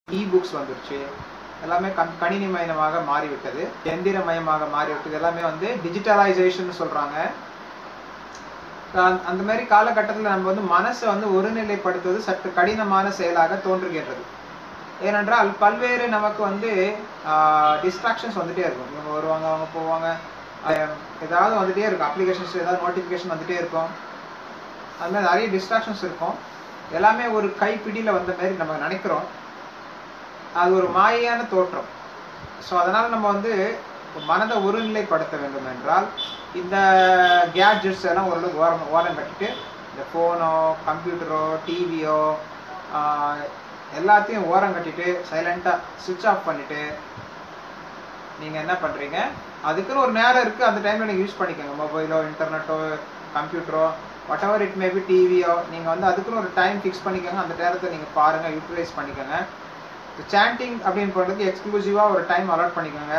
E books வந்துருச்சு எல்லாமே கண் கணினிமயமாக மாறிவிட்டது எந்திரமயமாக மாறிவிட்டது எல்லாமே வந்து டிஜிட்டலைசேஷன் சொல்றாங்க அந்த- அந்த மாதிரி காலகட்டத்தில் நம்ம வந்து மனசை வந்து ஒருநிலைப்படுத்துவது சற்று கடினமான செயலாக தோன்றுகின்றது ஏனென்றால் பல்வேறு நமக்கு வந்து டிஸ்ட்ராக்ஷன்ஸ் வந்துட்டே இருக்கும் இவங்க வருவாங்க அவங்க போவாங்க அஹ் ஏதாவது வந்துட்டே இருக்கும் அப்ளிகேஷன்ஸ் ஏதாவது நோட்டிஃபிகேஷன் வந்துட்டே இருக்கும் அது மாதிரி நிறைய டிஸ்ட்ராக்ஷன்ஸ் இருக்கும் எல்லாமே ஒரு கைப்பிடியில் வந்த மாதிரி நம்ம நினைக்கிறோம் அது ஒரு மாயையான தோற்றம் ஸோ அதனால் நம்ம வந்து மனதை ஒருநிலைப்படுத்த வேண்டும் என்றால் இந்த கேட்ஜெட்ஸ் எல்லாம் ஓரளவுக்கு ஓரம் ஓரம் கட்டிட்டு இந்த ஃபோனோ கம்ப்யூட்டரோ டிவியோ எல்லாத்தையும் ஓரம் கட்டிட்டு சைலண்ட்டாக சுவிட்ச் ஆஃப் பண்ணிவிட்டு நீங்கள் என்ன பண்ணுறீங்க அதுக்குன்னு ஒரு நேரம் இருக்குது அந்த டைமில் நீங்கள் யூஸ் பண்ணிக்கோங்க மொபைலோ இன்டர்நெட்டோ கம்ப்யூட்டரோ வாட் எவர் இட் மேபி டிவியோ நீங்கள் வந்து அதுக்குன்னு ஒரு டைம் ஃபிக்ஸ் பண்ணிக்கோங்க அந்த நேரத்தை நீங்கள் பாருங்கள் யூட்டிலைஸ் பண்ணிக்கோங்க சாண்டிங் அப்படின்னு பண்ணுறதுக்கு எக்ஸ்க்ளூசிவாக ஒரு டைம் அலாட் பண்ணிக்கோங்க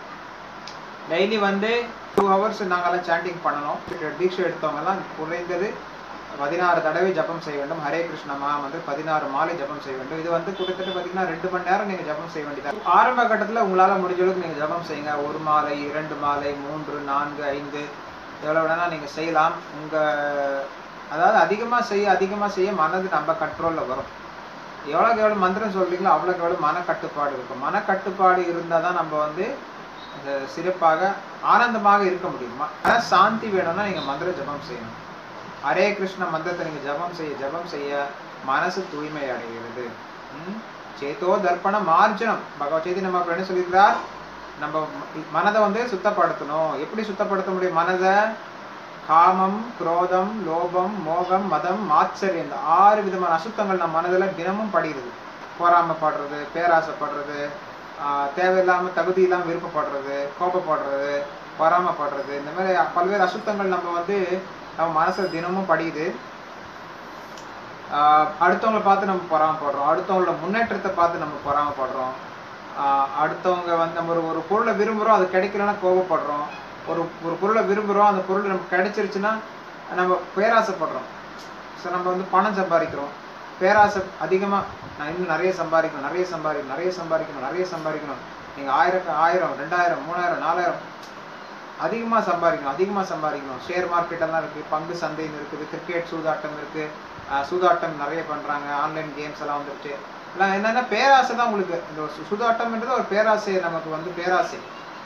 டெய்லி வந்து டூ ஹவர்ஸ் நாங்கள்லாம் சாண்டிங் பண்ணணும் தீட்சை எடுத்தவங்கலாம் குறைந்தது பதினாறு தடவை ஜபம் செய்ய வேண்டும் ஹரே கிருஷ்ண மகா வந்து பதினாறு மாலை ஜபம் செய்ய வேண்டும் இது வந்து கிட்டத்தட்ட பார்த்தீங்கன்னா ரெண்டு மணி நேரம் நீங்கள் ஜபம் செய்ய வேண்டியது ஆரம்ப கட்டத்தில் உங்களால் முடிஞ்ச அளவுக்கு நீங்கள் ஜபம் செய்யுங்க ஒரு மாலை இரண்டு மாலை மூன்று நான்கு ஐந்து எவ்வளோ வேணாலும் நீங்கள் செய்யலாம் உங்கள் அதாவது அதிகமாக செய்ய அதிகமாக செய்ய மனது நம்ம கண்ட்ரோலில் வரும் எவ்வளோக்கு எவ்வளோ மந்திரம் சொல்றீங்களோ அவ்வளோக்கு எவ்வளோ மனக்கட்டுப்பாடு இருக்கும் மனக்கட்டுப்பாடு இருந்தால் தான் நம்ம வந்து அந்த சிறப்பாக ஆனந்தமாக இருக்க முடியும் மன சாந்தி வேணும்னா நீங்கள் மந்திர ஜபம் செய்யணும் ஹரே கிருஷ்ண மந்திரத்தை நீங்கள் ஜபம் செய்ய ஜபம் செய்ய மனசு தூய்மை அடைகிறது ம்? சேத்தோ தர்ப்பண மார்ஜனம் பகவத் சேதி நம்ம என்ன சொல்லியிருக்கிறார் நம்ம ம- மனதை வந்து சுத்தப்படுத்தணும் எப்படி சுத்தப்படுத்த முடியும் மனதை காமம் குரோதம் லோபம் மோகம் மதம் மாச்சரியம் இந்த ஆறு விதமான அசுத்தங்கள் நம்ம மனதில் தினமும் படிகிறது பொறாமைப்படுறது பேராசைப்படுறது ஆஹ் தேவையில்லாம தகுதி இல்லாம விருப்பப்படுறது கோபப்படுறது பொறாமைப்படுறது இந்த மாதிரி பல்வேறு அசுத்தங்கள் நம்ம வந்து நம்ம மனசுல தினமும் படியுது ஆஹ் அடுத்தவங்கள பார்த்து நம்ம பொறாமைப்படுறோம் அடுத்தவங்களோட முன்னேற்றத்தை பார்த்து நம்ம பொறாமைப்படுறோம் ஆஹ் அடுத்தவங்க வந்து நம்ம ஒரு ஒரு பொருளை விரும்புகிறோம் அது கிடைக்கலன்னா கோபப்படுறோம் ஒரு ஒரு பொருளை விரும்புகிறோம் அந்த பொருள் நமக்கு கிடைச்சிருச்சுன்னா நம்ம பேராசைப்படுறோம் ஸோ நம்ம வந்து பணம் சம்பாதிக்கிறோம் பேராசை அதிகமாக நான் இன்னும் நிறைய சம்பாதிக்கணும் நிறைய சம்பாதிக்கணும் நிறைய சம்பாதிக்கணும் நிறைய சம்பாதிக்கணும் நீங்கள் ஆயிரம் ஆயிரம் ரெண்டாயிரம் மூணாயிரம் நாலாயிரம் அதிகமாக சம்பாதிக்கணும் அதிகமாக சம்பாதிக்கணும் ஷேர் மார்க்கெட் எல்லாம் இருக்குது பங்கு சந்தைன்னு இருக்குது கிரிக்கெட் சூதாட்டம் இருக்குது சூதாட்டம் நிறைய பண்ணுறாங்க ஆன்லைன் கேம்ஸ் எல்லாம் வந்துருச்சு எல்லாம் என்னென்னா பேராசை தான் உங்களுக்கு இந்த சு- சூதாட்டம்ன்றது ஒரு பேராசை நமக்கு வந்து பேராசை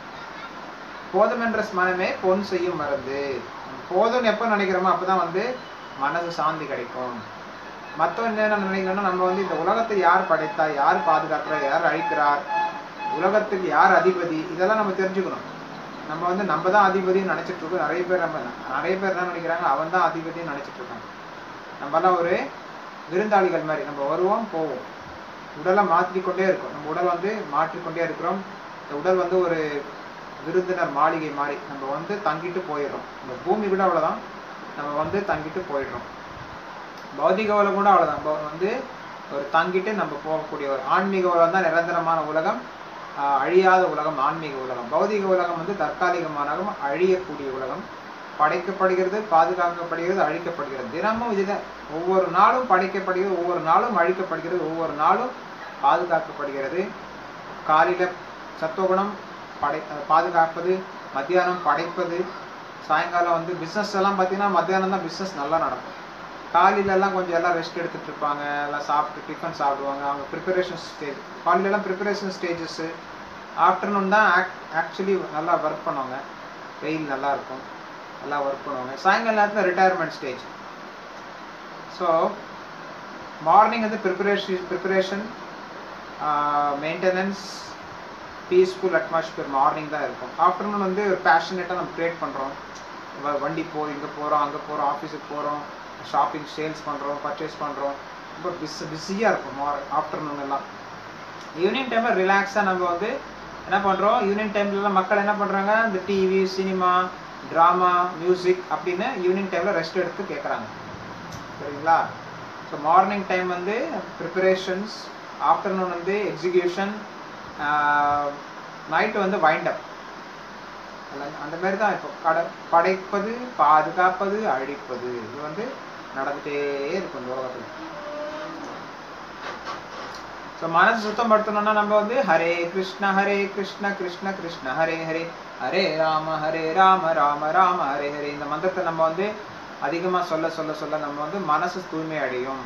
போதும் என்ற மனமே பொன் செய்யும் மருந்து போதும்னு எப்போ நினைக்கிறோமோ அப்பதான் வந்து மனசு சாந்தி கிடைக்கும் மற்றவன் என்ன நினைக்கணும்னா நம்ம வந்து இந்த உலகத்தை யார் படைத்தா யார் பாதுகாக்கிறார் யார் அழிக்கிறார் உலகத்துக்கு யார் அதிபதி இதெல்லாம் நம்ம தெரிஞ்சுக்கணும் நம்ம வந்து நம்ம தான் அதிபதினு நினைச்சிட்டு இருக்கோம் நிறைய பேர் நம்ம நிறைய பேர் என்ன நினைக்கிறாங்க அவன் தான் அதிபதினு நினைச்சிட்டு இருக்காங்க நம்மலாம் ஒரு விருந்தாளிகள் மாதிரி நம்ம வருவோம் போவோம் உடலை மாற்றிக்கொண்டே இருக்கோம் நம்ம உடல் வந்து மாற்றிக்கொண்டே இருக்கிறோம் இந்த உடல் வந்து ஒரு விருந்தினர் மாளிகை மாதிரி நம்ம வந்து தங்கிட்டு போயிடுறோம் இந்த பூமி கூட அவ்வளவுதான் நம்ம வந்து தங்கிட்டு போயிடுறோம் பௌதிக உலகம் கூட அவ்வளவுதான் நம்ம வந்து ஒரு தங்கிட்டு நம்ம போகக்கூடிய ஒரு ஆன்மீக உலகம் தான் நிரந்தரமான உலகம் ஆஹ் அழியாத உலகம் ஆன்மீக உலகம் பௌதிக உலகம் வந்து தற்காலிகமான அழியக்கூடிய உலகம் படைக்கப்படுகிறது பாதுகாக்கப்படுகிறது அழிக்கப்படுகிறது தினமும் இதுதான் ஒவ்வொரு நாளும் படைக்கப்படுகிறது ஒவ்வொரு நாளும் அழிக்கப்படுகிறது ஒவ்வொரு நாளும் பாதுகாக்கப்படுகிறது காலையில சத்துவகுணம் படை அஹ் பாதுகாப்பது மத்தியானம் படைப்பது சாயங்காலம் வந்து பிஸ்னஸ் எல்லாம் பார்த்தீங்கன்னா மத்தியானம் தான் பிஸ்னஸ் நல்லா நடக்கும் காலையில எல்லாம் கொஞ்சம் எல்லாம் ரெஸ்ட் எடுத்துட்டு இருப்பாங்க எல்லாம் சாப்பிட்டு டிஃபன் சாப்பிடுவாங்க அவங்க ப்ரிப்பரேஷன் ஸ்டேஜ் காலையில எல்லாம் ப்ரிப்பரேஷன் ஸ்டேஜஸ் ஆஃப்டர்நூன் தான் ஆக்சுவலி நல்லா ஒர்க் பண்ணுவாங்க வெயில் நல்லா இருக்கும் நல்லா ஒர்க் பண்ணுவாங்க சாயங்கால நேரத்தில் ரிட்டையர்மெண்ட் ஸ்டேஜ் ஸோ மார்னிங் வந்து preparation preparation maintenance peaceful atmosphere morning தான் இருக்கும் ஆஃப்டர்நூன் வந்து ஒரு பேஷனேட்டாக நம்ம க்ரியேட் பண்ணுறோம் வண்டி போ இங்கே போகிறோம் அங்கே போகிறோம் ஆஃபீஸுக்கு போகிறோம் ஷாப்பிங் சேல்ஸ் பண்ணுறோம் பர்ச்சேஸ் பண்ணுறோம் ரொம்ப பிஸ் பிஸியாக இருக்கும் மார் ஆஃப்டர்நூன் எல்லாம் ஈவினிங் டைமில் ரிலாக்ஸாக நம்ம வந்து என்ன பண்ணுறோம் ஈவினிங் டைம்லலாம் மக்கள் என்ன பண்ணுறாங்க இந்த டிவி சினிமா ட்ராமா மியூசிக் அப்படின்னு ஈவினிங் டைமில் ரெஸ்ட் எடுத்து கேட்குறாங்க சரிங்களா ஸோ மார்னிங் டைம் வந்து ப்ரிப்பரேஷன்ஸ் ஆஃப்டர்நூன் வந்து எக்ஸிக்யூஷன் நைட்டு வந்து வைண்ட் அப் அந்த மாதிரி தான் இப்போ கடை படைப்பது பாதுகாப்பது அழிப்பது இது வந்து நடந்துகிட்டே இருக்கும் இந்த உலகத்தில் ஸோ மனசு சுத்தப்படுத்தணும்னா நம்ம வந்து ஹரே கிருஷ்ண ஹரே கிருஷ்ண கிருஷ்ண கிருஷ்ண ஹரே ஹரே ஹரே ராம ஹரே ராம ராம ராம ஹரே ஹரே இந்த மந்திரத்தை நம்ம வந்து அதிகமா சொல்ல சொல்ல சொல்ல நம்ம வந்து மனசு தூய்மை அடையும்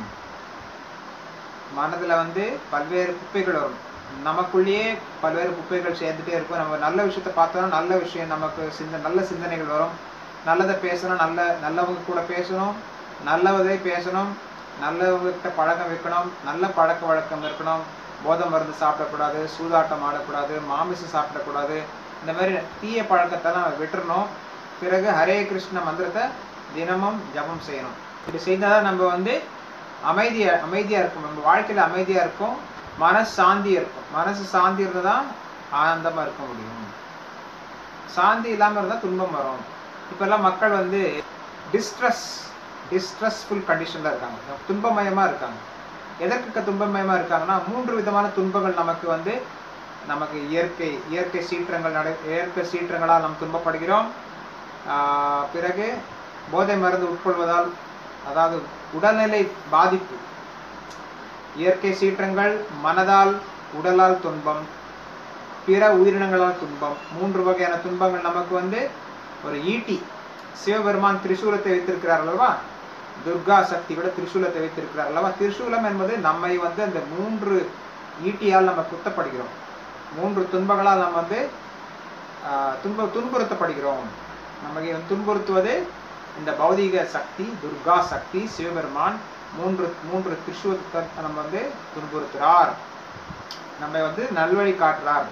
மனதுல வந்து பல்வேறு குப்பைகள் வரும் நமக்குள்ளேயே பல்வேறு குப்பைகள் சேர்ந்துட்டே இருக்கும் நம்ம நல்ல விஷயத்த பார்த்தோம்னா நல்ல விஷயம் நமக்கு சிந்த நல்ல சிந்தனைகள் வரும் நல்லதை பேசணும் நல்ல நல்லவங்க கூட பேசணும் நல்லவதை பேசணும் நல்லவங்ககிட்ட பழக்கம் வைக்கணும் நல்ல பழக்க வழக்கம் இருக்கணும் போதை மருந்து சாப்பிடக்கூடாது சூதாட்டம் ஆடக்கூடாது மாமிசம் சாப்பிடக்கூடாது இந்த மாதிரி தீய பழக்கத்தெல்லாம் விட்டுறணும் பிறகு ஹரே கிருஷ்ண மந்திரத்தை தினமும் ஜபம் செய்யணும் இப்படி செய்தால் நம்ம வந்து அமைதியா அமைதியா இருக்கும் நம்ம வாழ்க்கையில அமைதியா இருக்கும் மனசு சாந்தி இருக்கும் மனசு சாந்தி இருந்தால் தான் ஆனந்தமா இருக்க முடியும் சாந்தி இல்லாம இருந்தா துன்பம் வரும் இப்பெல்லாம் மக்கள் வந்து டிஸ்ட்ரெஸ் டிஸ்ட்ரெஸ்ஃபுல் கண்டிஷன்ல இருக்காங்க துன்பமயமா இருக்காங்க எதற்கு துன்பமயமா இருக்காங்கன்னா மூன்று விதமான துன்பங்கள் நமக்கு வந்து நமக்கு இயற்கை இயற்கை சீற்றங்கள் நட இயற்கை சீற்றங்களால் நாம் துன்பப்படுகிறோம் ஆஹ் பிறகு போதை மருந்து உட்கொள்வதால் அதாவது உடல்நிலை பாதிப்பு இயற்கை சீற்றங்கள் மனதால் உடலால் துன்பம் பிற உயிரினங்களால் துன்பம் மூன்று வகையான துன்பங்கள் நமக்கு வந்து ஒரு ஈட்டி சிவபெருமான் திரிசூலத்தை வைத்திருக்கிறார் அல்லவா துர்கா சக்தி விட திரிசூலத்தை வைத்திருக்கிறார் அல்லவா திரிசூலம் என்பது நம்மை வந்து அந்த மூன்று ஈட்டியால் நம்ம குத்தப்படுகிறோம் மூன்று துன்பங்களால் நம்ம வந்து ஆஹ், துன்ப துன்புறுத்தப்படுகிறோம் நம்மை வந்து துன்புறுத்துவது இந்த பௌதீக சக்தி துர்கா சக்தி சிவபெருமான் மூன்று மூன்று திரிசூலத்தை நம்ம வந்து துன்புறுத்துறார் நம்மை வந்து நல்வழி காட்டுறார்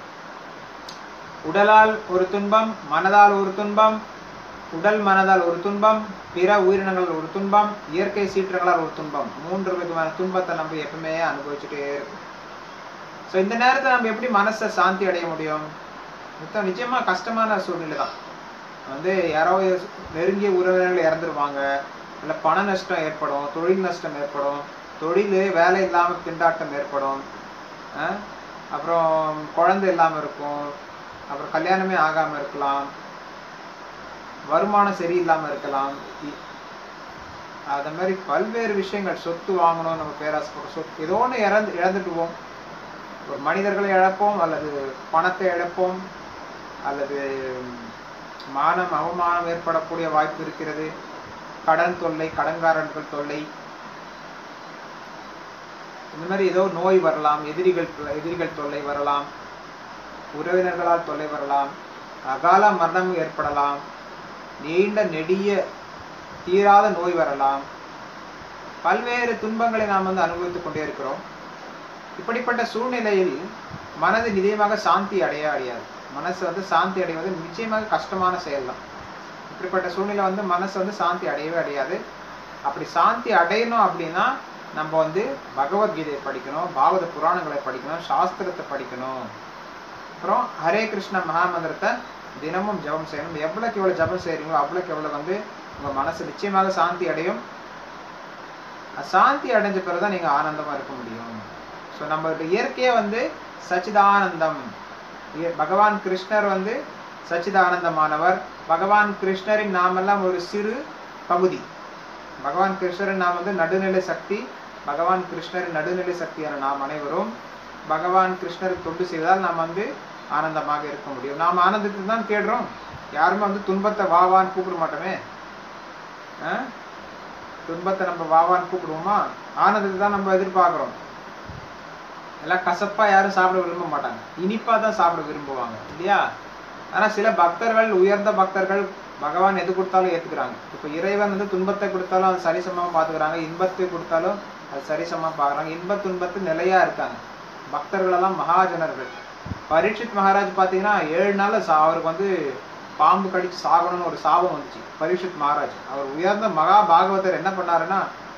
உடலால் ஒரு துன்பம் மனதால் ஒரு துன்பம் உடல் மனதால் ஒரு துன்பம் பிற உயிரினங்கள் ஒரு துன்பம் இயற்கை சீற்றங்களால் ஒரு துன்பம் மூன்று விதமான துன்பத்தை நம்ம எப்பவுமே அனுபவிச்சுட்டே இருக்கும் ஸோ இந்த நேரத்தில் நம்ம எப்படி மனசை சாந்தி அடைய முடியும் மொத்தம் நிச்சயமா கஷ்டமான சூழ்நிலை தான் வந்து யாரோ நெருங்கிய உறவினர்கள் இறந்துருவாங்க இல்லை பண நஷ்டம் ஏற்படும் தொழில் நஷ்டம் ஏற்படும் தொழில் வேலை இல்லாமல் திண்டாட்டம் ஏற்படும் அஹ் அப்புறம் குழந்தை இல்லாமல் இருக்கும் அப்புறம் கல்யாணமே ஆகாமல் இருக்கலாம் வருமானம் சரியில்லாமல் இருக்கலாம் இ- அது மாதிரி பல்வேறு விஷயங்கள் சொத்து வாங்கணும் நம்ம பேராசைப்படுற சொத்து ஏதோ ஒன்று இழந்து இழந்துட்டுவோம் ஒரு மனிதர்களை இழப்போம் அல்லது பணத்தை இழப்போம் அல்லது மானம் அவமானம் ஏற்படக்கூடிய வாய்ப்பு இருக்கிறது கடன் தொல்லை கடன்காரர்கள் தொல்லை இந்த மாதிரி ஏதோ நோய் வரலாம் எதிரிகள் தொல்லை- எதிரிகள் தொல்லை வரலாம் உறவினர்களால் தொல்லை வரலாம் அகால மரணம் ஏற்படலாம் நீண்ட நெடிய தீராத நோய் வரலாம் பல்வேறு துன்பங்களை நாம் வந்து அனுபவித்துக் கொண்டே இருக்கிறோம் இப்படிப்பட்ட சூழ்நிலையில் மனது நிச்சயமாக சாந்தி அடைய அடையாது மனசு வந்து சாந்தி அடைவது நிச்சயமாக கஷ்டமான செயல் தான் இப்படிப்பட்ட சூழ்நிலை வந்து மனசு வந்து சாந்தி அடையவே அடையாது அப்படி சாந்தி அடையணும் அப்படின்னா நம்ம வந்து பகவத்கீதையை படிக்கணும் பாகவத புராணங்களை படிக்கணும் சாஸ்திரத்தை படிக்கணும் அப்புறம் ஹரே கிருஷ்ண மகாமந்திரத்தை தினமும் ஜெபம் செய்யணும் எவ்வளோக்கு எவ்வளோ ஜெபம் செய்கிறீங்களோ அவ்வளோக்கு எவ்வளோ வந்து உங்கள் மனசு நிச்சயமாக சாந்தி அடையும் சாந்தி அடைஞ்ச பிறகு தான் நீங்கள் ஆனந்தமாக இருக்க முடியும் ஸோ நம்மளுடைய இயற்கையே வந்து சச்சிதானந்தம் இய- பகவான் கிருஷ்ணர் வந்து சச்சிதானந்தமானவர் பகவான் கிருஷ்ணரின் நாமெல்லாம் ஒரு சிறு பகுதி பகவான் கிருஷ்ணரின் நாம் வந்து நடுநிலை சக்தி பகவான் கிருஷ்ணரின் நடுநிலை சக்தியான நாம் அனைவரும் பகவான் கிருஷ்ணருக்கு தொண்டு செய்வதால் நாம் வந்து ஆனந்தமாக இருக்க முடியும் நாம் ஆனந்தத்தை தான் தேடுறோம் யாருமே வந்து துன்பத்தை வாவான்னு கூப்பிட மாட்டோமே ஆ? துன்பத்தை நம்ம வாவான்னு கூப்பிடுவோமா ஆனந்தத்தை தான் நம்ம எதிர்பார்க்குறோம் எல்லாம் கசப்பா யாரும் சாப்பிட விரும்ப மாட்டாங்க இனிப்பா தான் சாப்பிட விரும்புவாங்க இல்லையா ஆனா சில பக்தர்கள் உயர்ந்த பக்தர்கள் பகவான் எது கொடுத்தாலும் ஏத்துக்கிறாங்க இப்போ இறைவன் வந்து துன்பத்தை கொடுத்தாலும் அது சரிசமமா பாத்துக்கிறாங்க இன்பத்தை கொடுத்தாலும் அது சரிசமமா பாக்குறாங்க இன்ப துன்பத்து நிலையா இருக்காங்க பக்தர்கள் எல்லாம் மகாஜனர்கள் பரீட்சித் மகாராஜ் பாத்தீங்கன்னா ஏழு நாள்ல சா- அவருக்கு வந்து பாம்பு கடிச்சு சாகணும்னு ஒரு சாபம் வந்துச்சு பரீட்சித் மகாராஜ் அவர் உயர்ந்த மகா பாகவதர் என்ன பண்ணாருன்னா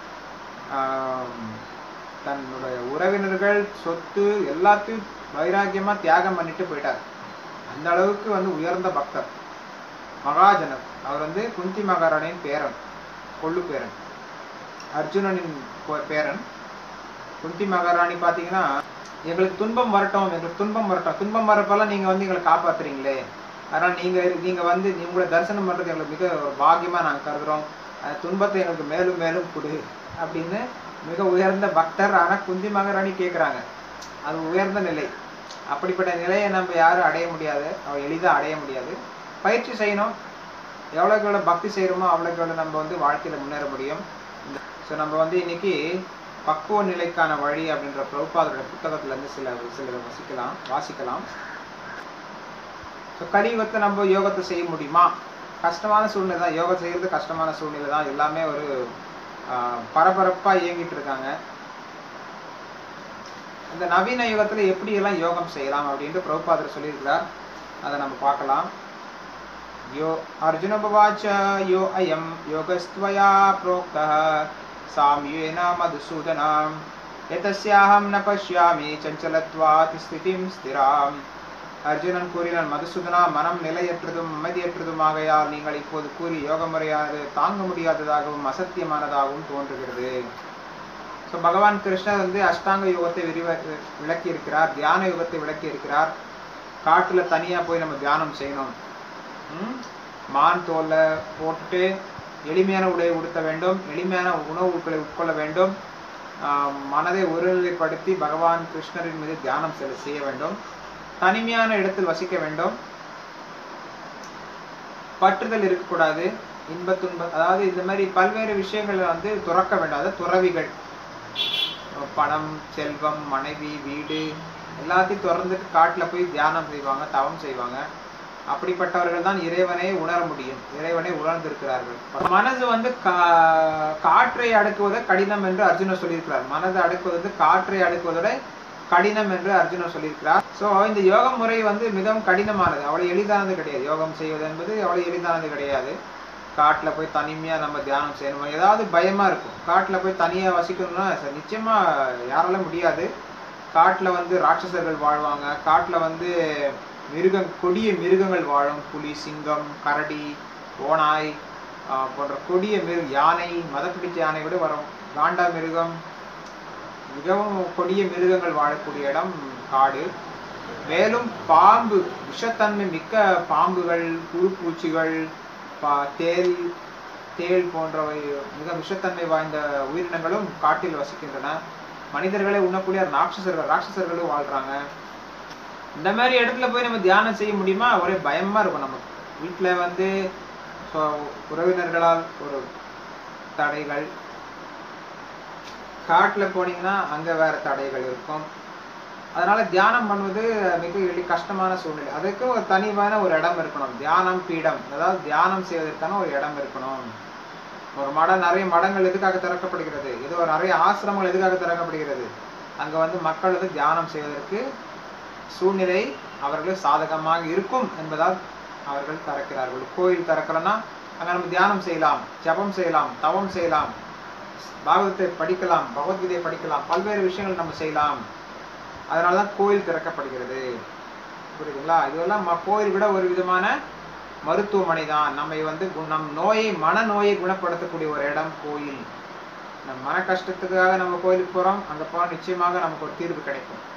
ஆம், தன்னுடைய உறவினர்கள் சொத்து எல்லாத்தையும் வைராக்கியமா தியாகம் பண்ணிட்டு போயிட்டார் அந்த அளவுக்கு வந்து உயர்ந்த பக்தர் மகாஜனர் அவர் வந்து குந்தி மகாராணியின் பேரன் கொள்ளு பேரன் அர்ஜுனனின் கொ- பேரன் குந்தி மகாராணி பார்த்தீங்கன்னா எங்களுக்கு துன்பம் வரட்டும் எங்களுக்கு துன்பம் வரட்டும் துன்பம் வரப்பெல்லாம் நீங்க வந்து எங்களை காப்பாத்துறீங்களே அதனால நீங்க நீங்க வந்து நீ உங்களை தரிசனம் பண்றது எங்களுக்கு மிக ஒரு பாக்கியமா நாங்க கருதுறோம் அந்த துன்பத்தை எங்களுக்கு மேலும் மேலும் கொடு அப்படின்னு மிக உயர்ந்த பக்தர் ஆனா குந்தி மகாராணி கேக்குறாங்க அது உயர்ந்த நிலை அப்படிப்பட்ட நிலையை நம்ம யாரும் அடைய முடியாது அவ எளிதாக அடைய முடியாது பயிற்சி செய்யணும் எவ்வளோக்கு எவ்வளோ பக்தி செய்கிறோமோ அவ்வளோக்கு எவ்வளோ நம்ம வந்து வாழ்க்கையில் முன்னேற முடியும் ஸோ நம்ம வந்து இன்னைக்கு பக்குவ நிலைக்கான வழி அப்படின்ற பிரபுபாதோட புத்தகத்துலேருந்து சில சில வசிக்கலாம் வாசிக்கலாம் ஸோ கலியுகத்தை நம்ம யோகத்தை செய்ய முடியுமா கஷ்டமான சூழ்நிலை தான் யோகம் செய்கிறது கஷ்டமான சூழ்நிலை தான் எல்லாமே ஒரு பரபரப்பாக இயங்கிட்டு இருக்காங்க இந்த நவீன யுகத்தில் எப்படி எல்லாம் யோகம் செய்யலாம் அப்படின்ட்டு பிரபுபாதர் சொல்லியிருக்கிறார் அதை நம்ம பார்க்கலாம் யோ அர்ஜுன பவாச்ச யோ அயம் யோகஸ்துவயா प्रोक्तः साम्येन मधुसूदनाम् एतस्याहं न पश्यामि चञ्चलत्वात् स्थितिं स्थिराम् அர்ஜுனன் கூறினான் மதுசூதனா மனம் நிலையற்றதும் அமைதியற்றதுமாகையால் நீங்கள் இப்போது கூறி யோக முறையாது தாங்க முடியாததாகவும் அசத்தியமானதாகவும் தோன்றுகிறது ஸோ பகவான் கிருஷ்ணர் வந்து அஷ்டாங்க யுகத்தை விரிவ விளக்கி இருக்கிறார் தியான யுகத்தை விளக்கி இருக்கிறார் காட்டுல தனியா போய் நம்ம தியானம் செய்யணும் மான் தோல்ல போட்டுட்டு எளிமையான உடையை உடுத்த வேண்டும் எளிமையான உணவுகளை உட்கொள்ள வேண்டும் மனதை ஒருநிலைப்படுத்தி பகவான் கிருஷ்ணரின் மீது தியானம் செய்ய வேண்டும் தனிமையான இடத்தில் வசிக்க வேண்டும் பற்றுதல் இருக்கக்கூடாது இன்ப துன்ப அதாவது இந்த மாதிரி பல்வேறு விஷயங்களை வந்து துறக்க வேண்டும் அதாவது துறவிகள் பணம் செல்வம் மனைவி வீடு எல்லாத்தையும் திறந்துட்டு காட்டில் போய் தியானம் செய்வாங்க தவம் செய்வாங்க அப்படிப்பட்டவர்கள் தான் இறைவனை உணர முடியும் இறைவனை உணர்ந்திருக்கிறார்கள் மனது வந்து கா காற்றை அடக்குவதை கடினம் என்று அர்ஜுனர் சொல்லியிருக்கிறார் மனதை அடக்குவது வந்து காற்றை அடக்குவதோட கடினம் என்று அர்ஜுனர் சொல்லியிருக்கிறார் ஸோ இந்த யோக முறை வந்து மிகவும் கடினமானது அவ்வளோ எளிதானது கிடையாது யோகம் செய்வது என்பது அவ்வளோ எளிதானது கிடையாது காட்டில் போய் தனிமையாக நம்ம தியானம் செய்யணும் ஏதாவது பயமாக இருக்கும் காட்டில் போய் தனியாக வசிக்கணும்னா நிச்சயமாக யாரால முடியாது காட்டில் வந்து ராட்சசர்கள் வாழ்வாங்க காட்டில் வந்து மிருகம் கொடிய மிருகங்கள் வாழும் புலி சிங்கம் கரடி ஓனாய் போன்ற கொடிய மிருக யானை மதப்பிடிச்ச யானை விட வரும் காண்டா மிருகம் மிகவும் கொடிய மிருகங்கள் வாழக்கூடிய இடம் காடு மேலும் பாம்பு விஷத்தன்மை மிக்க பாம்புகள் புழுப்பூச்சிகள் பா தேல் தேள் போன்றவை மிக விஷத்தன்மை வாய்ந்த உயிரினங்களும் காட்டில் வசிக்கின்றன மனிதர்களை உண்ணக்கூடிய ராட்சசர்கள் ராட்சசர்களும் வாழ்றாங்க இந்த மாதிரி இடத்துல போய் நம்ம தியானம் செய்ய முடியுமா ஒரே பயமா இருக்கும் நமக்கு வீட்டில் வந்து உறவினர்களால் ஒரு தடைகள் காட்டில் போனீங்கன்னா அங்கே வேற தடைகள் இருக்கும் அதனால தியானம் பண்ணுவது மிக எளி கஷ்டமான சூழ்நிலை அதுக்கு ஒரு தனிவான ஒரு இடம் இருக்கணும் தியானம் பீடம் அதாவது தியானம் செய்வதற்கான ஒரு இடம் இருக்கணும் ஒரு மடம் நிறைய மடங்கள் எதுக்காக திறக்கப்படுகிறது இது ஒரு நிறைய ஆசிரமங்கள் எதுக்காக திறக்கப்படுகிறது அங்க வந்து மக்கள் வந்து தியானம் செய்வதற்கு சூழ்நிலை அவர்களுக்கு சாதகமாக இருக்கும் என்பதால் அவர்கள் திறக்கிறார்கள் கோயில் திறக்கலன்னா அங்க நம்ம தியானம் செய்யலாம் ஜபம் செய்யலாம் தவம் செய்யலாம் பாகவத்தை படிக்கலாம் பகவத்கீதையை படிக்கலாம் பல்வேறு விஷயங்கள் நம்ம செய்யலாம் அதனால தான் கோயில் திறக்கப்படுகிறது புரியுதுங்களா இதெல்லாம் கோயில் விட ஒரு விதமான மருத்துவமனை தான் நம்மை வந்து நம் நோயை மனநோயை குணப்படுத்தக்கூடிய ஒரு இடம் கோயில் நம் மன கஷ்டத்துக்காக நம்ம கோயிலுக்கு போகிறோம் அங்கே போனால் நிச்சயமாக நமக்கு ஒரு தீர்வு கிடைக்கும்